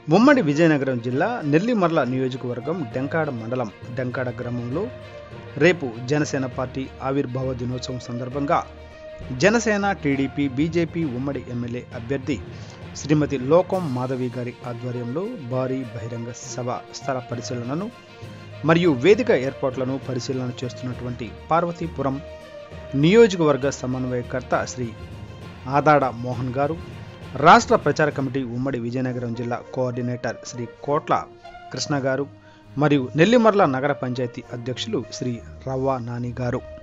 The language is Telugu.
ఉమ్మడి విజయనగరం జిల్లా నెల్లిమర్ల నియోజకవర్గం డెంకాడ మండలం డెంకాడ గ్రామంలో రేపు జనసేన పార్టీ ఆవిర్భావ దినోత్సవం సందర్భంగా జనసేన టీడీపీ బీజేపీ ఉమ్మడి ఎమ్మెల్యే అభ్యర్థి శ్రీమతి లోకం మాధవి గారి ఆధ్వర్యంలో భారీ బహిరంగ సభ స్థల పరిశీలనను మరియు వేదిక ఏర్పాట్లను పరిశీలన చేస్తున్నటువంటి పార్వతీపురం నియోజకవర్గ సమన్వయకర్త శ్రీ ఆదాడ మోహన్ గారు రాష్ట్ర ప్రచార కమిటీ ఉమ్మడి విజయనగరం జిల్లా కోఆర్డినేటర్ శ్రీ కోట్ల కృష్ణ గారు మరియు నెల్లిమర్ల నగర పంచాయతీ అధ్యక్షులు శ్రీ రవ్వ నాని గారు